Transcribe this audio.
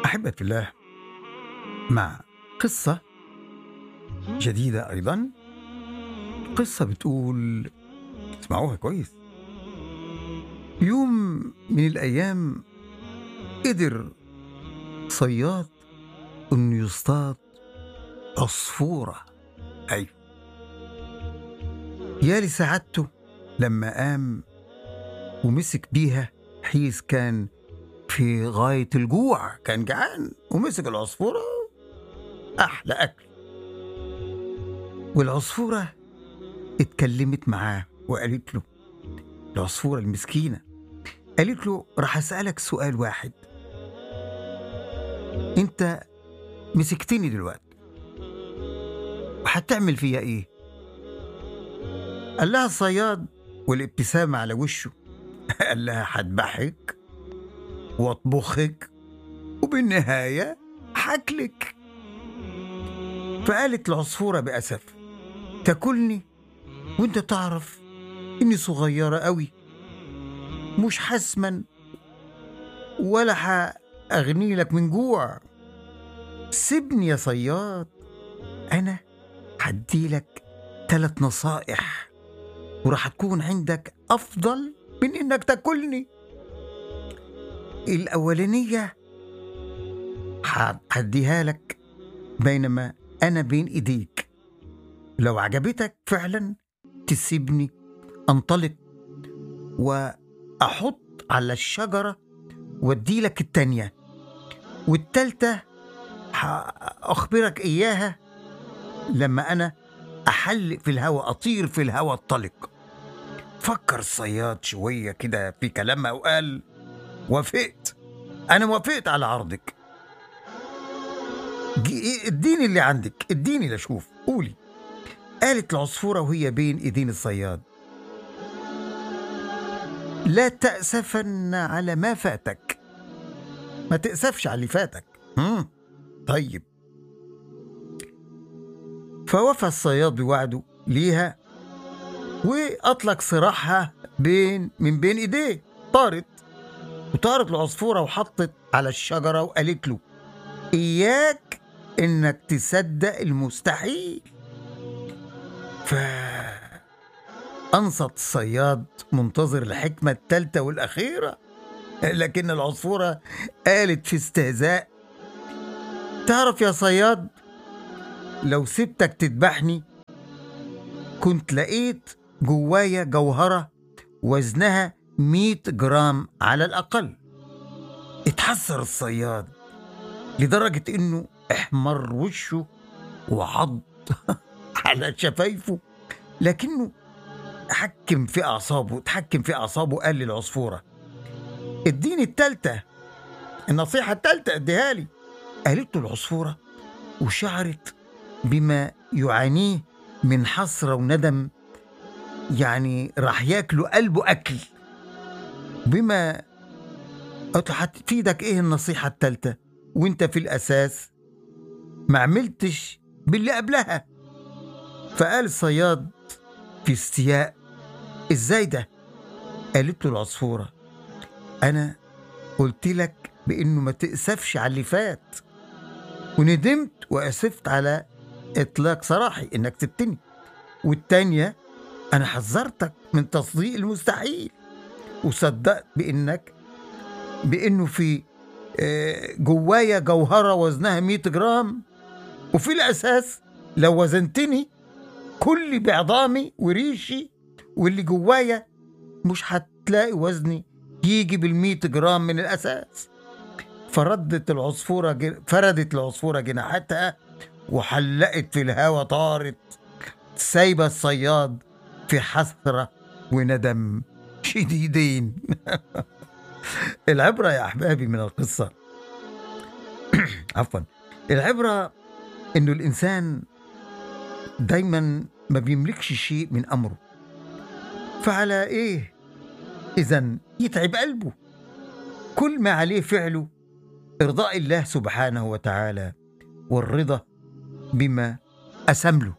أحبة الله مع قصة جديدة أيضا قصة بتقول اسمعوها كويس يوم من الأيام قدر صياد إنه يصطاد عصفورة أيوة يا لسعادته لما قام ومسك بيها حيث كان في غاية الجوع كان جعان ومسك العصفورة أحلى أكل والعصفورة اتكلمت معاه وقالت له العصفورة المسكينة قالت له راح أسألك سؤال واحد أنت مسكتني دلوقتي وهتعمل فيا إيه؟ قال لها الصياد والابتسامة على وشه قال لها هذبحك واطبخك وبالنهاية حاكلك فقالت العصفورة بأسف تاكلني وانت تعرف اني صغيرة قوي مش حسما ولا هأغني لك من جوع سيبني يا صياد انا هديلك ثلاث نصائح وراح تكون عندك افضل من انك تاكلني الاولانيه ح- هديها لك بينما انا بين ايديك لو عجبتك فعلا تسيبني انطلق واحط على الشجره وادي لك التانيه والتالته اخبرك اياها لما انا احل في الهواء اطير في الهواء انطلق فكر الصياد شويه كده في كلامها وقال وافقت انا وافقت على عرضك جي- اديني اللي عندك اديني لاشوف قولي قالت العصفورة وهي بين ايدين الصياد لا تأسفن على ما فاتك ما تأسفش على اللي فاتك مم. طيب فوفى الصياد بوعده ليها وأطلق سراحها بين من بين إيديه طارت وطارت العصفورة وحطت على الشجرة وقالت له إياك إنك تصدق المستحيل ف أنصت الصياد منتظر الحكمة التالتة والأخيرة لكن العصفورة قالت في استهزاء تعرف يا صياد لو سبتك تذبحني كنت لقيت جوايا جوهرة وزنها 100 جرام على الأقل اتحسر الصياد لدرجة إنه احمر وشه وعض على شفايفه لكنه حكم في أعصابه تحكم في أعصابه قال للعصفورة اديني التالتة النصيحة التالتة اديها لي قالت له العصفورة وشعرت بما يعانيه من حسرة وندم يعني راح ياكلوا قلبه أكل بما قلت له هتفيدك ايه النصيحة التالتة وانت في الأساس ما عملتش باللي قبلها فقال الصياد في استياء ازاي ده قالت له العصفورة أنا قلت لك بإنه ما تأسفش على اللي فات وندمت وأسفت على إطلاق سراحي إنك سبتني والتانية أنا حذرتك من تصديق المستحيل وصدقت بإنك بإنه في آه، جوايا جوهرة وزنها 100 جرام وفي الأساس لو وزنتني كل بعظامي وريشي واللي جوايا مش هتلاقي وزني يجي بالمية جرام من الأساس فردت العصفورة جن... فردت العصفورة جناحاتها وحلقت في الهوا طارت سايبة الصياد في حسرة وندم شديدين العبرة يا أحبابي من القصة عفوا العبرة إنه الإنسان دايما ما بيملكش شيء من أمره فعلى إيه إذا يتعب قلبه كل ما عليه فعله إرضاء الله سبحانه وتعالى والرضا بما أسم له